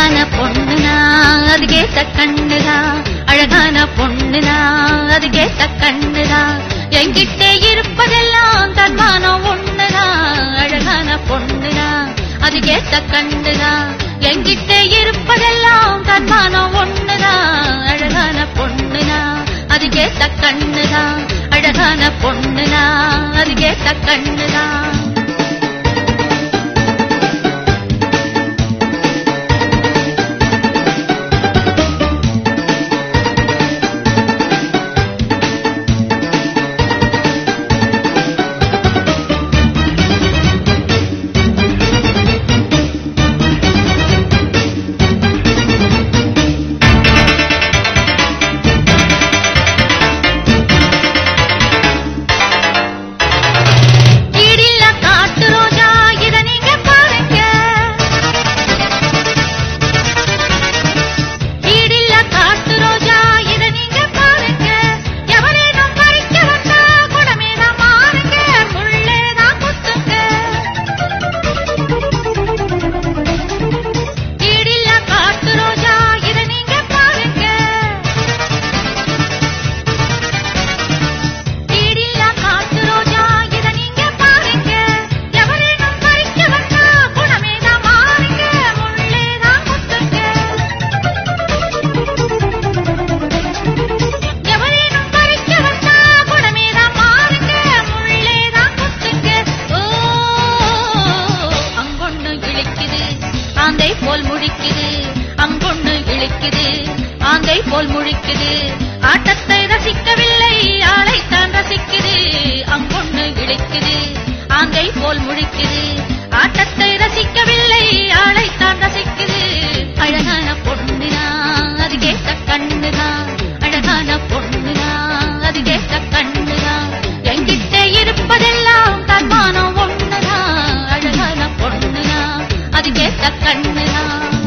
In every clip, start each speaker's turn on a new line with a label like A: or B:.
A: அழகான பொண்ணுனா அது கேட்ட கண்ணுதா அழகான பொண்ணுனா அது கேட்ட கண்ணுதா என்கிட்ட இருப்பதெல்லாம் தன்மானம் ஒண்ணுதா அழகான பொண்ணுனா அது கேட்ட கண்ணுதா என்கிட்ட இருப்பதெல்லாம் தன்மானம் ஒண்ணுதா அழகான பொண்ணுனா அது கேட்ட கண்ணுதா அழகான பொண்ணுனா அது கேட்ட கண்ணுதா ஈடில்லா காட்டு ரோஜா இத நீங்க பாருங்க ஈடில்லா காட்டு ரோஜா இத நீங்க பாருங்க எவரேனும் பறிக்க வந்தா குடமே தான் மாறுங்க முள்ளே தான் குத்துங்க ஈடில்லா காட்டு ரோஜா இத நீங்க பாருங்க ஈடில்லா காட்டு ரோஜா இத நீங்க பாருங்க எவரேனும் பறிக்க வந்தா குணமே தான் மாறுங்க முள்ளே தான் குத்துங்க எவரேனும் பறிக்க வந்தா குணமே தான் மாறுங்க முள்ளே தான் குத்துங்க ஓ அங்கொண்ணு இழுக்குது ஆந்தை போல் முழிக்குது அங்கொண்ணு இழுக்குது ஆந்தை போல் முழிக்குது ஆட்டத்தை ரசிக்கவில்லை ஆளைத்தான் ரசிக்குது அங்கொண்ணு இழுக்குது ஆந்தை போல் முழிக்குது ஆட்டத்தை ரசிக்கவில்லை ஆளைத்தான் ரசிக்குது அழகான பொண்ணுனா அது கேட்ட கண்ணுதா அழகான பொண்ணுனா அது கேட்ட கண்ணுதா என்கிட்ட இருப்பதெல்லாம் தன்மானம் ஒண்ணுதா அழகான பொண்ணுனா அது கேட்ட கண்ணுதா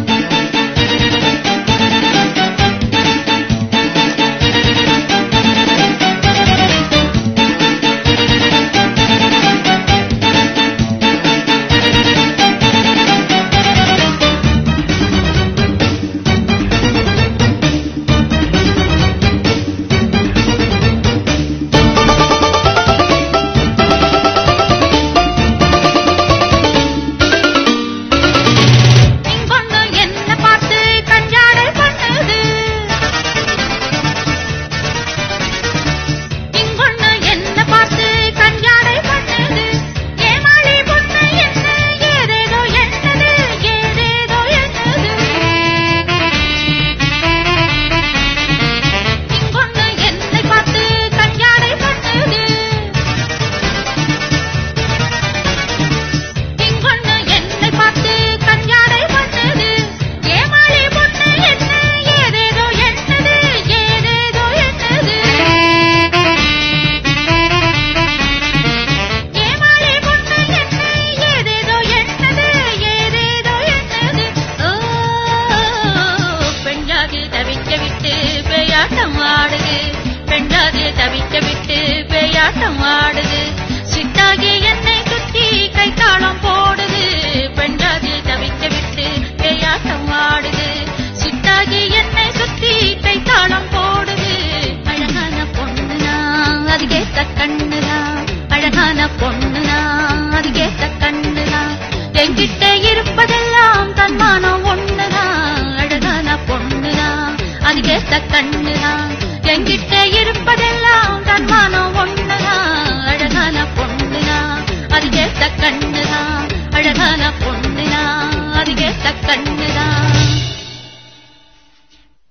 A: இங்கொண்ணு என்ன பார்த்து கஞ்சாடல் பண்ணுது இங்கொண்ணு என்ன பார்த்து கஞ்சாடல் பண்ணுது ஏமாளி பொண்ணு என்ன ஏதேதோ என்னது ஏதேதோ என்னது இங்கொண்ணு என்னை பார்த்து கஞ்சாடை பண்ணுது இங்கொண்ணு என்னை பார்த்து கஞ்சாடை பண்ணுது ஏமாளி பொண்ணு என்ன ஏதேதோ என்னது ஏதேதோ என்னது ஏமாளி பொண்ணு என்ன ஏதேதோ என்னது ஏதேதோ என்னது ஓ பெண்ணாதி தவிக்க விட்டு பேயாட்டம் ஆடுது பெண்ணாதி தவிக்க விட்டு பேயாட்டம் ஆடுது சிட்டாகி என்னை சுத்தி கைத்தாளம் போடுது பெண்ணாதி தவிக்க விட்டு பேயாட்டம் ஆடுது சிட்டாகி என்னை சுத்தி கைத்தாளம் போடுது அழகான பொண்ணுனா அது கேட்ட கண்ணுதா அழகான பொண்ணுனா அது கேட்ட கண்ணுதா என்கிட்ட இருப்பதெல்லாம் தன்மானம் ஒண்ணுதா அழகான பொண்ணுதா அது கேட்ட கண்ணுதா என்கிட்ட இருப்பதெல்லாம் தன்மானம் ஒண்ணுதா அழகான பொண்ணுதா அது கேட்ட கண்ணுதா அழகான பொண்ணுதா அது கேட்ட கண்ணுதா